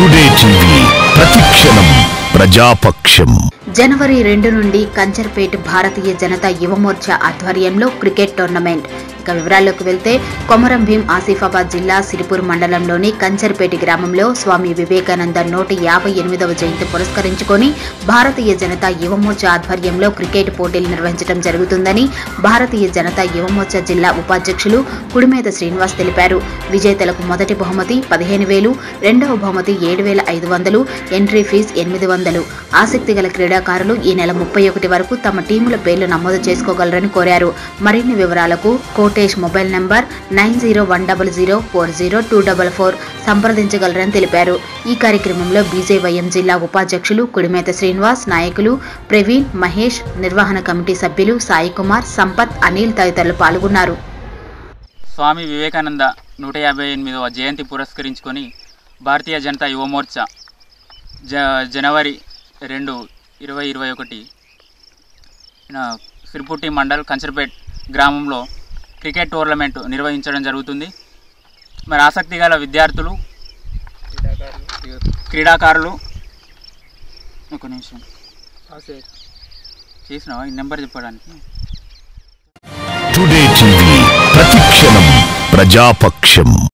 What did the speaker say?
today TV ప్రతిక్షణం ప్రజాపక్షం జనవరి రెండు నుండి కంచర్పేట్ భారతీయ జనతా యువమోర్చా ఆధ్వర్యంలో క్రికెట్ టోర్నమెంట్ ఇక వివరాల్లోకి వెళ్తే కొమరం భీం ఆసిఫాబాద్ జిల్లా సిరిపూర్ మండలంలోని కంచర్పేట గ్రామంలో స్వామి వివేకానంద నూట యాభై ఎనిమిదవ జయంతి పురస్కరించుకొని భారతీయ జనతా యువమోర్చా ఆధ్వర్యంలో క్రికెట్ పోటీలు నిర్వహించడం జరుగుతుందని భారతీయ జనతా యువమోర్చా జిల్లా ఉపాధ్యక్షులు కుడిమేత శ్రీనివాస్ తెలిపారు విజేతలకు మొదటి బహుమతి పదిహేను వేలు రెండవ బహుమతి ఏడు వేల ఐదు వందలు ఎంట్రీ ఫీజు ఎనిమిది వందలు ఆసక్తి గల క్రీడాకారులు ఈ నెల ముప్పై ఒకటి వరకు తమ టీముల పేర్లు నమోదు చేసుకోగలరని కోరారు మరిన్ని వివరాలకు Kotesh mobile number nine zero one double zero four zero two double four సంప్రదించగలరని తెలిపారు ఈ కార్యక్రమంలో బీజేవైఎం జిల్లా ఉపాధ్యక్షులు కుడిమేత శ్రీనివాస్ నాయకులు ప్రవీణ్ మహేష్ నిర్వహణ కమిటీ సభ్యులు సాయి కుమార్ సంపత్ అనిల్ తదితరులు పాల్గొన్నారు స్వామి వివేకానంద నూట యాభై ఎనిమిదవ జయంతి పురస్కరించుకొని భారతీయ జనతా యువమోర్చా జ జనవరి రెండు ఇరవై ఇరవై ఒకటి సిరిపుట్టి మండల్ కంచర్పేట్ గ్రామంలో క్రికెట్ టోర్నమెంట్ నిర్వహించడం జరుగుతుంది మరి ఆసక్తి గల విద్యార్థులు క్రీడాకారులు ఒక నిమిషం చేసినావా ఈ నెంబర్ చెప్పడానికి టుడే టీవీ ప్రతిక్షణం ప్రజాపక్షం